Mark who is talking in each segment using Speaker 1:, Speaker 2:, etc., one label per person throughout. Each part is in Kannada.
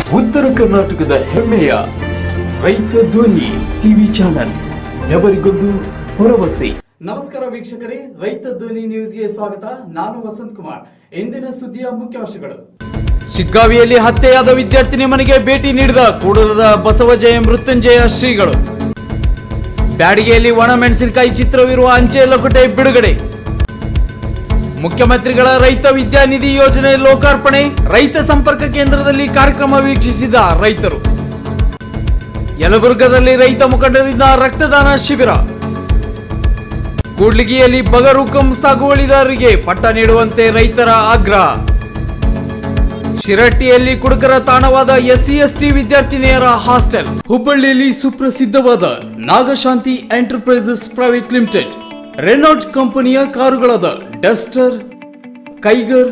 Speaker 1: ಉತ್ತರ ಕರ್ನಾಟಕದ ಹೆಮ್ಮೆಯ ರೈತ ಧ್ವನಿ ಟಿವಿ ಚಾನಲ್ ಎವರಿಗೊಂದು ಭರವಸೆ
Speaker 2: ನಮಸ್ಕಾರ ವೀಕ್ಷಕರೇ ರೈತ ಧ್ವನಿ ನ್ಯೂಸ್ಗೆ ಸ್ವಾಗತ ನಾನು ವಸಂತ್ ಕುಮಾರ್ ಇಂದಿನ ಸುದ್ದಿಯ ಮುಖ್ಯಾಂಶಗಳು ಶಿಗ್ಗಾವಿಯಲ್ಲಿ ಹತ್ಯೆಯಾದ ವಿದ್ಯಾರ್ಥಿನಿ ಮನೆಗೆ ಭೇಟಿ ನೀಡಿದ ಕೂಡಲದ ಬಸವಜಯ ಮೃತ್ಯುಂಜಯ ಶ್ರೀಗಳು ಬ್ಯಾಡಿಗೆಯಲ್ಲಿ ಒಣಮೆಣಸಿನಕಾಯಿ ಚಿತ್ರವಿರುವ ಅಂಚೆ ಲಕೋಟೆ ಬಿಡುಗಡೆ ಮುಖ್ಯಮಂತ್ರಿಗಳ ರೈತ ವಿದ್ಯಾನಿಧಿ ಯೋಜನೆ ಲೋಕಾರ್ಪಣೆ ರೈತ ಸಂಪರ್ಕ ಕೇಂದ್ರದಲ್ಲಿ ಕಾರ್ಯಕ್ರಮ ವೀಕ್ಷಿಸಿದ ರೈತರು ಯಲಬುರ್ಗದಲ್ಲಿ ರೈತ ಮುಖಂಡರಿಂದ ರಕ್ತದಾನ ಶಿಬಿರ ಕೂಡ್ಲಿಗಿಯಲ್ಲಿ ಬಗರುಕಂ ಸಾಗುವಳಿದಾರರಿಗೆ ಪಟ್ಟ ನೀಡುವಂತೆ ರೈತರ ಆಗ್ರಹ ಶಿರಟ್ಟಿಯಲ್ಲಿ ಕುಡುಕರ ತಾಣವಾದ ಎಸ್ಸಿ ಎಸ್ಟಿ ವಿದ್ಯಾರ್ಥಿನಿಯರ ಹಾಸ್ಟೆಲ್ ಹುಬ್ಬಳ್ಳಿಯಲ್ಲಿ ಸುಪ್ರಸಿದ್ಧವಾದ Nagashanti enterprises private limited Renault ಕಂಪನಿಯ ಕಾರುಗಳಾದ ಡಸ್ಟರ್ ಕೈಗರ್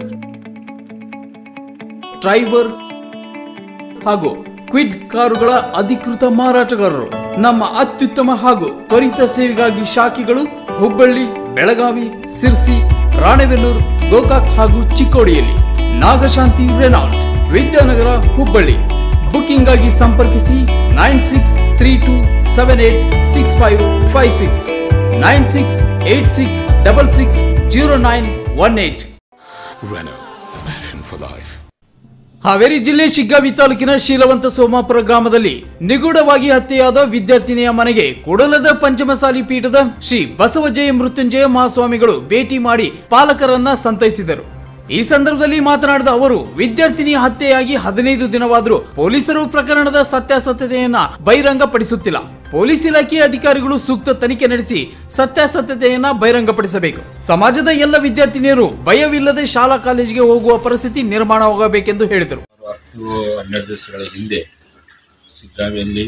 Speaker 2: ಟ್ರೈವರ್ ಹಾಗೂ ಕ್ವಿಡ್ ಕಾರುಗಳ ಅಧಿಕೃತ ಮಾರಾಟಗಾರರು ನಮ್ಮ ಅತ್ಯುತ್ತಮ ಹಾಗೂ ತ್ವರಿತ ಸೇವೆಗಾಗಿ ಶಾಖೆಗಳು ಹುಬ್ಬಳ್ಳಿ ಬೆಳಗಾವಿ ಸಿರ್ಸಿ ರಾಣೆಬೆನ್ನೂರು ಗೋಕಾಕ್ ಹಾಗೂ ಚಿಕ್ಕೋಡಿಯಲ್ಲಿ ನಾಗಶಾಂತಿ ರೆನಾಲ್ಟ್ ವಿದ್ಯಾನಗರ ಹುಬ್ಬಳ್ಳಿ ಬುಕಿಂಗ್ ಆಗಿ ಸಂಪರ್ಕಿಸಿ nine six three two seven eight six five five six nine six eight six double six zero nine one eight
Speaker 3: Renault, passion for life.
Speaker 2: Haveri ಜಿಲ್ಲೆ ಶಿಗ್ಗಾವಿ ತಾಲೂಕಿನ ಶೀಲವಂತ ಸೋಮಾಪುರ ಗ್ರಾಮದಲ್ಲಿ ನಿಗೂಢವಾಗಿ ಹತ್ಯೆಯಾದ ವಿದ್ಯಾರ್ಥಿನಿಯ ಮನೆಗೆ ಕೂಡಲದ ಪಂಚಮಸಾಲಿ ಪೀಠದ ಶ್ರೀ ಬಸವಜಯ ಮೃತ್ಯುಂಜಯ ಮಹಾಸ್ವಾಮಿಗಳು ಭೇಟಿ ಮಾಡಿ ಪಾಲಕರನ್ನ ಸಂತೈಸಿದರು ಈ ಸಂದರ್ಭದಲ್ಲಿ ಮಾತನಾಡಿದ ಅವರು ವಿದ್ಯಾರ್ಥಿನಿ ಹತ್ಯೆಯಾಗಿ ಹದಿನೈದು ದಿನವಾದರೂ ಪೊಲೀಸರು ಪ್ರಕರಣದ ಸತ್ಯಾಸತ್ಯತೆಯನ್ನ ಬಹಿರಂಗಪಡಿಸುತ್ತಿಲ್ಲ ಪೊಲೀಸ್ ಇಲಾಖೆಯ ಅಧಿಕಾರಿಗಳು ಸೂಕ್ತ ತನಿಖೆ ನಡೆಸಿ ಸತ್ಯಾಸತ್ಯತೆಯನ್ನ ಬಹಿರಂಗಪಡಿಸಬೇಕು ಸಮಾಜದ ಎಲ್ಲ ವಿದ್ಯಾರ್ಥಿನಿಯರು ಭಯವಿಲ್ಲದೆ ಶಾಲಾ ಕಾಲೇಜಿಗೆ ಹೋಗುವ ಪರಿಸ್ಥಿತಿ ನಿರ್ಮಾಣವಾಗಬೇಕೆಂದು ಹೇಳಿದರು
Speaker 4: ಸುಮಾರು ಹತ್ತು ಹನ್ನೆರಡು ದಿವಸಗಳ ಹಿಂದೆ ಶಿಗ್ಗಾವಿಯಲ್ಲಿ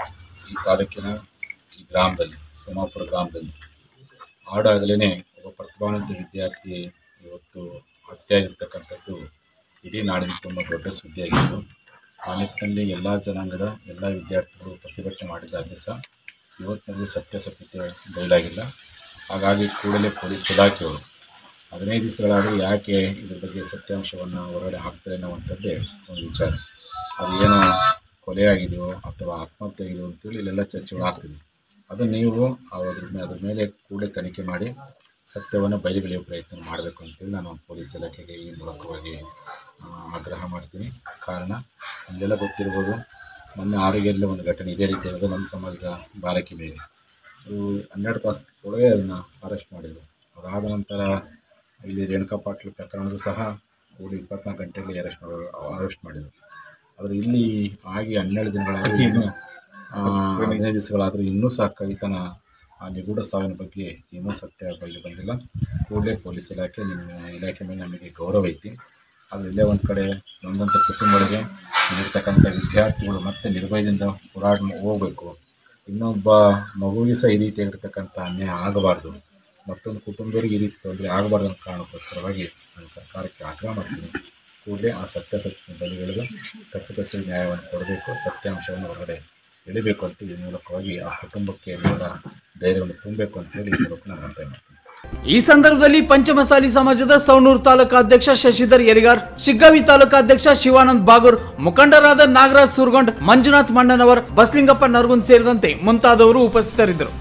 Speaker 4: ಈ ತಾಲೂಕಿನ ಈ ಗ್ರಾಮದಲ್ಲಿ ಸೋಮಾಪುರ ಗ್ರಾಮದಲ್ಲಿ ಹಾಡಾಗಲೇ ಒಬ್ಬ ಪ್ರತಿಭಾವಂತ ವಿದ್ಯಾರ್ಥಿ ಇವತ್ತು ಹತ್ಯೆಯಾಗಿರ್ತಕ್ಕಂಥದ್ದು ಇಡೀ ನಾಡಿನ ತುಂಬ ದೊಡ್ಡ ಸುದ್ದಿಯಾಗಿತ್ತು ಆ ನಿಟ್ಟಿನಲ್ಲಿ ಎಲ್ಲ ಜನಾಂಗದ ಎಲ್ಲ ವಿದ್ಯಾರ್ಥಿಗಳು ಪ್ರತಿಭಟನೆ ಮಾಡಿದಾಗ ಸಹ ಇವತ್ತಿನಲ್ಲಿ ಸತ್ಯಾಸತ್ಯತೆ ಬಯಲಾಗಿಲ್ಲ ಹಾಗಾಗಿ ಕೂಡಲೇ ಪೊಲೀಸ್ ಇಲಾಖೆಯವರು ಹದಿನೈದು ದಿವಸಗಳಾದರೂ ಯಾಕೆ ಇದ್ರ ಬಗ್ಗೆ ಸತ್ಯಾಂಶವನ್ನು ಹೊರಗಡೆ ಹಾಕ್ತಾರೆ ಅನ್ನುವಂಥದ್ದೇ ಒಂದು ವಿಚಾರ ಅದು ಏನೋ ಕೊಲೆ ಆಗಿದೆಯೋ ಅಥವಾ ಆತ್ಮಹತ್ಯೆ ಆಗಿದೆಯೋ ಅಂತೇಳಿ ಇಲ್ಲೆಲ್ಲ ಚರ್ಚೆಗಳು ಆಗ್ತಿದೆ ಅದು ನೀವು ಅದ್ರ ಮೇಲೆ ಅದ್ರ ಮೇಲೆ ಕೂಡಲೇ ತನಿಖೆ ಮಾಡಿ ಸತ್ಯವನ್ನು ಬಯಲಿಗೆಳೆಯುವ ಪ್ರಯತ್ನ ಮಾಡಬೇಕು ಅಂತೇಳಿ ನಾನು ಪೊಲೀಸ್ ಇಲಾಖೆಗೆ ಈ ಮೂಲಕವಾಗಿ ಆ, ಆಗ್ರಹ ಮಾಡ್ತೀನಿ ಕಾರಣ ಅಲ್ಲೆಲ್ಲ ಗೊತ್ತಿರ್ಬೋದು ಮೊನ್ನೆ ಆರೋಗ್ಯದಲ್ಲಿ ಒಂದು ಘಟನೆ ಇದೇ ರೀತಿಯಾದ ನಮ್ಮ ಸಮಾಜದ ಬಾಲಕಿ ಮೇಲೆ ಅದು ಹನ್ನೆರಡು ತಾಸು ಒಳಗೆ ಅದನ್ನು ಅರೆಸ್ಟ್ ಮಾಡಿದರು ಅದಾದ ನಂತರ ಇಲ್ಲಿ ರೇಣುಕಾ ಪಾಟೀಲ್ ಪ್ರಕರಣದ ಸಹ ಕೂಡಿ ಇಪ್ಪತ್ನಾಲ್ಕು ಗಂಟೆಯಲ್ಲಿ ಅರೆಸ್ಟ್ ಮಾಡಿ ಅರೆಸ್ಟ್ ಮಾಡಿದರು ಆದರೆ ಇಲ್ಲಿ ಆಗಿ ಹನ್ನೆರಡು ದಿನಗಳಾದರೂ ಇನ್ನೂ ಆ, ಹದಿನೈದು ದಿವಸಗಳಾದರೂ ಇನ್ನೂ ಸಹ ಕವಿತನ ಆ ನಿಗೂಢ ಸಾವಿನ ಬಗ್ಗೆ ಇನ್ನೂ ಸತ್ಯ ಬಯಲು ಬಂದಿಲ್ಲ ಕೂಡಲೇ ಪೊಲೀಸ್ ಇಲಾಖೆ ನಿಮ್ಮ ಇಲಾಖೆ ಮೇಲೆ ನಮಗೆ ಗೌರವ ಐತಿ ಅದು ಇಲ್ಲೇ ಒಂದು ಕಡೆ ನೊಂದಂಥ ಕುಟುಂಬಗಳಿಗೆ ಇಲ್ಲಿರ್ತಕ್ಕಂಥ ವಿದ್ಯಾರ್ಥಿಗಳು ಮತ್ತೆ ನಿರ್ಭಯದಿಂದ ಹೋರಾಟ ಹೋಗಬೇಕು ಇನ್ನೊಬ್ಬ ಮಗುವಿಗೆ ಸಹ ಈ ರೀತಿಯಾಗಿರ್ತಕ್ಕಂಥ ಅನ್ಯಾಯ ಆಗಬಾರ್ದು ಮತ್ತೊಂದು ಕುಟುಂಬದವರಿಗೆ ಈ ರೀತಿ ತೊಂದರೆ ಆಗಬಾರ್ದು ಅನ್ನೋ ಕಾರಣಕ್ಕೋಸ್ಕರವಾಗಿ ನಾನು ಸರ್ಕಾರಕ್ಕೆ ಆಗ್ರಹ ಮಾಡ್ತೀನಿ ಕೂಡಲೇ ಆ ಸತ್ಯಾಸತ್ಯ ಬಲಿಗಳಿಗೆ ತಪ್ಪಿತಸ್ಥರಿಗೆ ನ್ಯಾಯವನ್ನು ಕೊಡಬೇಕು ಸತ್ಯಾಂಶವನ್ನು ಹೊರಗಡೆ ಇಡಬೇಕು ಅಂತ ಈ ಮೂಲಕವಾಗಿ ಆ ಕುಟುಂಬಕ್ಕೆ ಎಲ್ಲ ಧೈರ್ಯವನ್ನು ತುಂಬಬೇಕು ಅಂತೇಳಿ ಈ ಮೂಲಕ ನಾನು ಒತ್ತಾಯ ಮಾಡ್ತೀನಿ
Speaker 2: ಈ ಸಂದರ್ಭದಲ್ಲಿ ಪಂಚಮಸಾಲಿ ಸಮಾಜದ ಸೌನೂರು ತಾಲೂಕಾ ಅಧ್ಯಕ್ಷ ಶಶಿಧರ್ ಯಲಿಗಾರ್ ಶಿಗ್ಗಾವಿ ತಾಲೂಕಾ ಅಧ್ಯಕ್ಷ ಶಿವಾನಂದ್ ಬಾಗೂರ್ ಮುಖಂಡರಾದ ನಾಗರಾಜ್ ಸುರ್ಗೊಂಡ್ ಮಂಜುನಾಥ್ ಮಣ್ಣನವರ್ ಬಸ್ಲಿಂಗಪ್ಪ ನರ್ಗುಂದ್ ಸೇರಿದಂತೆ ಮುಂತಾದವರು ಉಪಸ್ಥಿತರಿದ್ದರು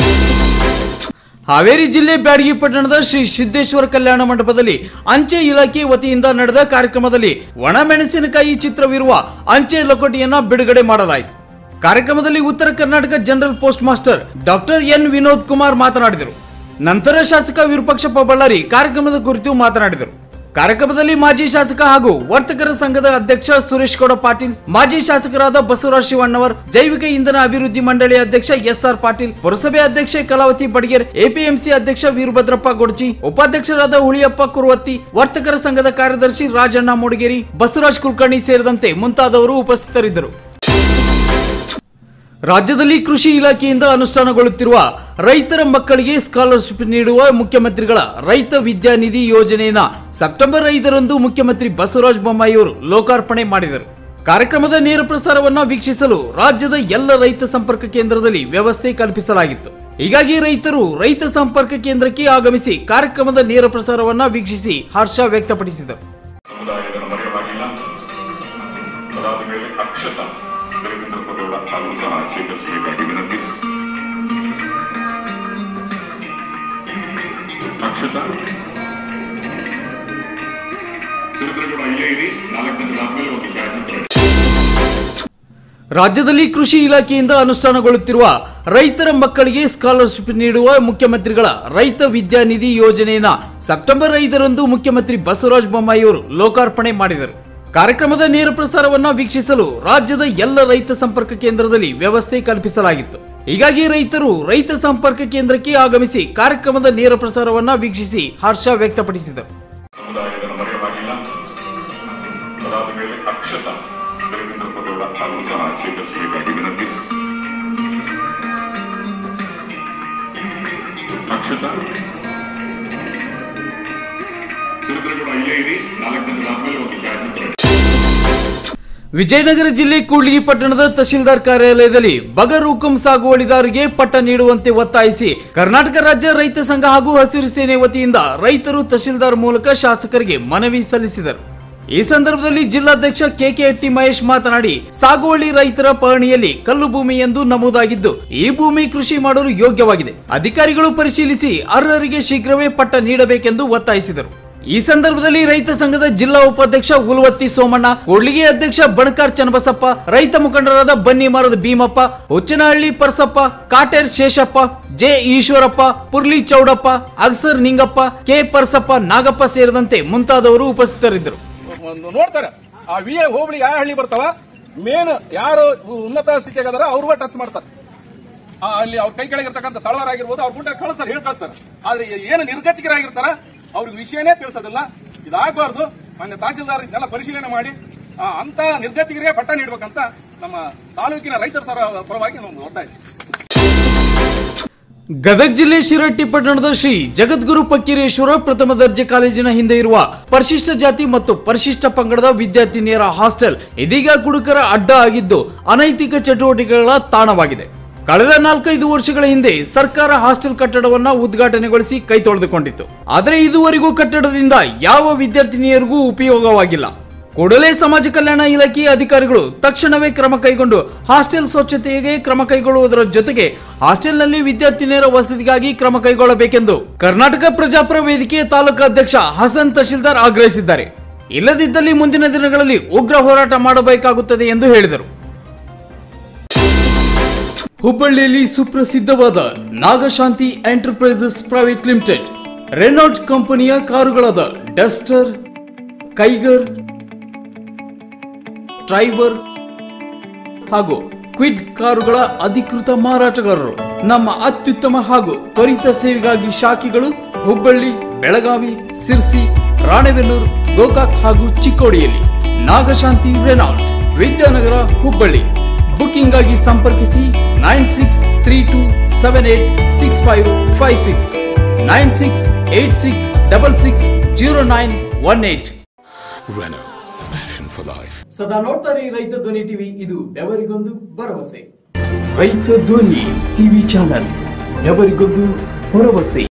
Speaker 2: ಹಾವೇರಿ ಜಿಲ್ಲೆ ಬ್ಯಾಡಗಿ ಪಟ್ಟಣದ ಶ್ರೀ ಸಿದ್ದೇಶ್ವರ ಕಲ್ಯಾಣ ಮಂಟಪದಲ್ಲಿ ಅಂಚೆ ಇಲಾಖೆ ವತಿಯಿಂದ ನಡೆದ ಕಾರ್ಯಕ್ರಮದಲ್ಲಿ ಒಣಮೆಣಸಿನಕಾಯಿ ಚಿತ್ರವಿರುವ ಅಂಚೆ ಲಕೋಟೆಯನ್ನ ಬಿಡುಗಡೆ ಮಾಡಲಾಯಿತು ಕಾರ್ಯಕ್ರಮದಲ್ಲಿ Uttara Karnataka general post master doctor N Vinod Kumar ಮಾತನಾಡಿದರು ನಂತರ ಶಾಸಕ ವಿರೂಪಾಕ್ಷಪ್ಪ ಬಳ್ಳಾರಿ ಕಾರ್ಯಕ್ರಮದ ಕುರಿತು ಮಾತನಾಡಿದರು ಕಾರ್ಯಕ್ರಮದಲ್ಲಿ ಮಾಜಿ ಶಾಸಕ ಹಾಗೂ ವರ್ತಕರ ಸಂಘದ ಅಧ್ಯಕ್ಷ ಸುರೇಶ್ ಗೌಡ ಪಾಟೀಲ್ ಮಾಜಿ ಶಾಸಕರಾದ ಬಸವರಾಜ್ ಶಿವಣ್ಣವರ್ ಜೈವಿಕ ಇಂಧನ ಅಭಿವೃದ್ಧಿ ಮಂಡಳಿ ಅಧ್ಯಕ್ಷ ಎಸ್ಆರ್ ಪಾಟೀಲ್ ಪುರಸಭೆ ಅಧ್ಯಕ್ಷೆ ಕಲಾವತಿ ಬಡಿಗೇರ್ ಎಪಿಎಂಸಿ ಅಧ್ಯಕ್ಷ ವೀರಭದ್ರಪ್ಪ ಗೊಡ್ಜಿ ಉಪಾಧ್ಯಕ್ಷರಾದ ಹುಳಿಯಪ್ಪ ಕುರುವತ್ತಿ ವರ್ತಕರ ಸಂಘದ ಕಾರ್ಯದರ್ಶಿ ರಾಜಣ್ಣ ಮೂಡಿಗೇರಿ ಬಸವರಾಜ್ ಕುಲಕರ್ಣಿ ಸೇರಿದಂತೆ ಮುಂತಾದವರು ಉಪಸ್ಥಿತರಿದ್ದರು ರಾಜ್ಯದಲ್ಲಿ ಕೃಷಿ ಇಲಾಖೆಯಿಂದ ಅನುಷ್ಠಾನಗೊಳ್ಳುತ್ತಿರುವ ರೈತರ ಮಕ್ಕಳಿಗೆ ಸ್ಕಾಲರ್ಶಿಪ್ ನೀಡುವ ಮುಖ್ಯಮಂತ್ರಿಗಳ ರೈತ ವಿದ್ಯಾನಿಧಿ ಯೋಜನೆಯನ್ನ ಸೆಪ್ಟೆಂಬರ್ ಐದರಂದು ಮುಖ್ಯಮಂತ್ರಿ ಬಸವರಾಜ ಬೊಮ್ಮಾಯಿಯವರು ಲೋಕಾರ್ಪಣೆ ಮಾಡಿದರು ಕಾರ್ಯಕ್ರಮದ ನೇರ ಪ್ರಸಾರವನ್ನ ವೀಕ್ಷಿಸಲು ರಾಜ್ಯದ ಎಲ್ಲ ರೈತ ಸಂಪರ್ಕ ಕೇಂದ್ರದಲ್ಲಿ ವ್ಯವಸ್ಥೆ ಕಲ್ಪಿಸಲಾಗಿತ್ತು ಹೀಗಾಗಿ ರೈತರು ರೈತ ಸಂಪರ್ಕ ಕೇಂದ್ರಕ್ಕೆ ಆಗಮಿಸಿ ಕಾರ್ಯಕ್ರಮದ ನೇರ ಪ್ರಸಾರವನ್ನ ವೀಕ್ಷಿಸಿ ಹರ್ಷ ವ್ಯಕ್ತಪಡಿಸಿದರು
Speaker 5: ಸಮುದಾಯಗಳನ್ನು ಮರೆಯಲಾಗಿಲ್ಲ ಅದಾದ ಮೇಲೆ ಅಕ್ಷತಾ ಸುರೇಂದ್ರ ಕೂಡ ಇಲ್ಲೇ ಇರಿ ನಾಲ್ಕು ದಿನದ ಆದ್ಮೇಲೆ ಒಂದು ಛಾಯಾಚಿತ್ರ
Speaker 2: ರಾಜ್ಯದಲ್ಲಿ ಕೃಷಿ ಇಲಾಖೆಯಿಂದ ಅನುಷ್ಠಾನಗೊಳ್ಳುತ್ತಿರುವ ರೈತರ ಮಕ್ಕಳಿಗೆ ಸ್ಕಾಲರ್ಶಿಪ್ ನೀಡುವ ಮುಖ್ಯಮಂತ್ರಿಗಳ ರೈತ ವಿದ್ಯಾನಿಧಿ ಯೋಜನೆಯನ್ನ ಸೆಪ್ಟೆಂಬರ್ ಐದರಂದು ಮುಖ್ಯಮಂತ್ರಿ ಬಸವರಾಜ ಬೊಮ್ಮಾಯಿಯವರು ಲೋಕಾರ್ಪಣೆ ಮಾಡಿದರು ಕಾರ್ಯಕ್ರಮದ ನೇರ ಪ್ರಸಾರವನ್ನ ವೀಕ್ಷಿಸಲು ರಾಜ್ಯದ ಎಲ್ಲ ರೈತ ಸಂಪರ್ಕ ಕೇಂದ್ರದಲ್ಲಿ ವ್ಯವಸ್ಥೆ ಕಲ್ಪಿಸಲಾಗಿತ್ತು ಹೀಗಾಗಿ ರೈತರು ರೈತ ಸಂಪರ್ಕ ಕೇಂದ್ರಕ್ಕೆ ಆಗಮಿಸಿ ಕಾರ್ಯಕ್ರಮದ ನೇರ ಪ್ರಸಾರವನ್ನ ವೀಕ್ಷಿಸಿ ಹರ್ಷ ವ್ಯಕ್ತಪಡಿಸಿದರು
Speaker 5: ಸಮುದಾಯದ ಮರೆಯಲಾಗಿಲ್ಲ ಅದಾದ ಮೇಲೆ ಅಕ್ಷತಾ ದೇವೇಂದ್ರ ಪದೌಡ ಹಾಗೂ ಸಹ ಸ್ವೀಕರಿಸಬೇಕಾಗಿ ವಿನಂತಿ ಅಕ್ಷತಾ ಸುರೇಂದ್ರ ಕೂಡ ಇಲ್ಲೇ ಇರಿ ನಾಲ್ಕು ದಿನದ ಆದ್ಮೇಲೆ ಒಂದು ಛಾಯಾಚಿತ್ರ
Speaker 2: ವಿಜಯನಗರ ಜಿಲ್ಲೆ ಕೂಡ್ಲಿಗಿ ಪಟ್ಟಣದ ತಹಶೀಲ್ದಾರ್ ಕಾರ್ಯಾಲಯದಲ್ಲಿ ಬಗರ್ ಹುಕುಂ ಸಾಗುವಳಿದಾರರಿಗೆ ಪಟ್ಟ ನೀಡುವಂತೆ ಒತ್ತಾಯಿಸಿ ಕರ್ನಾಟಕ ರಾಜ್ಯ ರೈತ ಸಂಘ ಹಾಗೂ ಹಸಿರು ಸೇನೆ ವತಿಯಿಂದ ರೈತರು ತಹಶೀಲ್ದಾರ್ ಮೂಲಕ ಶಾಸಕರಿಗೆ ಮನವಿ ಸಲ್ಲಿಸಿದರು ಈ ಸಂದರ್ಭದಲ್ಲಿ ಜಿಲ್ಲಾಧ್ಯಕ್ಷ ಕೆಕೆ ಹಟ್ಟಿ ಮಹೇಶ್ ಮಾತನಾಡಿ ಸಾಗುವಳಿ ರೈತರ ಪಹಣಿಯಲ್ಲಿ ಕಲ್ಲು ಭೂಮಿ ಎಂದು ನಮೂದಾಗಿದ್ದು ಈ ಭೂಮಿ ಕೃಷಿ ಮಾಡಲು ಯೋಗ್ಯವಾಗಿದೆ ಅಧಿಕಾರಿಗಳು ಪರಿಶೀಲಿಸಿ ಅರ್ಹರಿಗೆ ಶೀಘ್ರವೇ ಪಟ್ಟ ನೀಡಬೇಕೆಂದು ಒತ್ತಾಯಿಸಿದರು ಈ ಸಂದರ್ಭದಲ್ಲಿ ರೈತ ಸಂಘದ ಜಿಲ್ಲಾ ಉಪಾಧ್ಯಕ್ಷ ಉಲ್ವತ್ತಿ ಸೋಮಣ್ಣ ಕೂಡ್ಲಿಗೆ ಅಧ್ಯಕ್ಷ ಬಣಕಾರ್ ಚನ್ನಬಸಪ್ಪ ರೈತ ಮುಖಂಡರಾದ ಬನ್ನಿ ಮರದ ಭೀಮಪ್ಪ ಹುಚ್ಚನಹಳ್ಳಿ ಪರ್ಸಪ್ಪ ಕಾಟೇರ್ ಶೇಷಪ್ಪ ಜೆ ಈಶ್ವರಪ್ಪ ಪುರ್ಲಿ ಚೌಡಪ್ಪ ಅಗ್ಸರ್ ನಿಂಗಪ್ಪ ಕೆ ಪರ್ಸಪ್ಪ ನಾಗಪ್ಪ ಸೇರಿದಂತೆ ಮುಂತಾದವರು ಉಪಸ್ಥಿತರಿದ್ದರು
Speaker 6: ಒಂದು ನೋಡ್ತಾರೆ ಆ ವಿ ಎ ಹೋಬಳಿ ಯಾವ ಹಳ್ಳಿ ಬರ್ತಾವ ಮೇನ್ ಯಾರು ಉನ್ನತ ಸ್ಥಿತಿಯಾಗ ಅದಾರ ಅವ್ರು ಟಚ್ ಮಾಡ್ತಾರೆ ಆ, ಅಲ್ಲಿ ಅವ್ರ ಕೈ ಕೆಳಗಿರ್ತಕ್ಕಂಥ ತಳವರಾಗಿರ್ಬೋದು ಅವ್ರ ಗುಂಡ ಕಳಿಸ್ತಾರೆ ಹೇಳಿ ಕಳಿಸ್ತಾರೆ ಆದ್ರೆ ಏನು ನಿರ್ಗತಿಕರಾಗಿರ್ತಾರ ಅವ್ರಿಗೆ ವಿಷಯನೇ ತಿಳಿಸೋದಿಲ್ಲ ಇದಾಗಬಾರ್ದು ಮಾನ್ಯ ತಹಸೀಲ್ದಾರ್ ಇದನ್ನೆಲ್ಲ ಪರಿಶೀಲನೆ ಮಾಡಿ ಆ, ಅಂತ ನಿರ್ಗತಿಕರಿಗೆ ಪಟ್ಟ ನೀಡಬೇಕಂತ ನಮ್ಮ ತಾಲೂಕಿನ ರೈತರ ಸರ ಪರವಾಗಿ ನಮ್ದು ಒತ್ತಾಯ
Speaker 2: ಗದಗ ಜಿಲ್ಲೆ ಶಿರಟ್ಟಿ ಪಟ್ಟಣದ ಶ್ರೀ ಜಗದ್ಗುರು ಫಕ್ಕೀರೇಶ್ವರ ಪ್ರಥಮ ದರ್ಜೆ ಕಾಲೇಜಿನ ಹಿಂದೆ ಇರುವ ಪರಿಶಿಷ್ಟ ಜಾತಿ ಮತ್ತು ಪರಿಶಿಷ್ಟ ಪಂಗಡದ ವಿದ್ಯಾರ್ಥಿನಿಯರ ಹಾಸ್ಟೆಲ್ ಇದೀಗ ಕುಡುಕರ ಅಡ್ಡ ಆಗಿದ್ದು ಅನೈತಿಕ ಚಟುವಟಿಕೆಗಳ ತಾಣವಾಗಿದೆ ಕಳೆದ ನಾಲ್ಕೈದು ವರ್ಷಗಳ ಹಿಂದೆ ಸರ್ಕಾರ ಹಾಸ್ಟೆಲ್ ಕಟ್ಟಡವನ್ನ ಉದ್ಘಾಟನೆಗೊಳಿಸಿ ಕೈ ತೊಳೆದುಕೊಂಡಿತ್ತು ಆದರೆ ಇದುವರೆಗೂ ಕಟ್ಟಡದಿಂದ ಯಾವ ವಿದ್ಯಾರ್ಥಿನಿಯರಿಗೂ ಉಪಯೋಗವಾಗಿಲ್ಲ ಕೂಡಲೇ ಸಮಾಜ ಕಲ್ಯಾಣ ಇಲಾಖೆಯ ಅಧಿಕಾರಿಗಳು ತಕ್ಷಣವೇ ಕ್ರಮ ಕೈಗೊಂಡು ಹಾಸ್ಟೆಲ್ ಸ್ವಚ್ಛತೆಗೆ ಕ್ರಮ ಕೈಗೊಳ್ಳುವುದರ ಜೊತೆಗೆ ಹಾಸ್ಟೆಲ್ನಲ್ಲಿ ವಿದ್ಯಾರ್ಥಿನಿಯರ ವಸತಿಗಾಗಿ ಕ್ರಮ ಕೈಗೊಳ್ಳಬೇಕೆಂದು ಕರ್ನಾಟಕ ಪ್ರಜಾಪರ ವೇದಿಕೆಯ ತಾಲೂಕು ಅಧ್ಯಕ್ಷ ಹಸನ್ ತಹಶೀಲ್ದಾರ್ ಆಗ್ರಹಿಸಿದ್ದಾರೆ ಇಲ್ಲದಿದ್ದಲ್ಲಿ ಮುಂದಿನ ದಿನಗಳಲ್ಲಿ ಉಗ್ರ ಹೋರಾಟ ಮಾಡಬೇಕಾಗುತ್ತದೆ ಎಂದು ಹೇಳಿದರು ಹುಬ್ಬಳ್ಳಿಯಲ್ಲಿ ಸುಪ್ರಸಿದ್ಧವಾದ Nagashanti enterprises private limited Renault ಕಂಪನಿಯ ಕಾರುಗಳಾದ ಡಸ್ಟರ್ ಕೈಗರ್ ಟ್ರೈವರ್ ಹಾಗೂ ಕ್ವಿಡ್ ಕಾರುಗಳ ಅಧಿಕೃತ ಮಾರಾಟಗಾರರು ನಮ್ಮ ಅತ್ಯುತ್ತಮ ಹಾಗೂ ತ್ವರಿತ ಸೇವೆಗಾಗಿ ಶಾಖೆಗಳು ಹುಬ್ಬಳ್ಳಿ ಬೆಳಗಾವಿ ಸಿರ್ಸಿ ರಾಣೆಬೆನ್ನೂರು ಗೋಕಾಕ್ ಹಾಗೂ ಚಿಕ್ಕೋಡಿಯಲ್ಲಿ ನಾಗಶಾಂತಿ ರೆನಾಲ್ಟ್ ವಿದ್ಯಾನಗರ ಹುಬ್ಬಳ್ಳಿ ಬುಕಿಂಗ್ ಆಗಿ ಸಂಪರ್ಕಿಸಿ nine six three two seven eight six five five six nine six eight six double six zero nine one eight
Speaker 3: Renault, passion for life.
Speaker 2: ಸದಾ ನೋಡ್ತಾರೆ ರೈತ ಧ್ವನಿ ಟಿವಿ ಇದು ಬೆವರಿಗೊಂದು ಭರವಸೆ
Speaker 1: ರೈತ ಧ್ವನಿ ಟಿವಿ ಚಾನಲ್ ఎవరిಗೊಂದು ಭರವಸೆ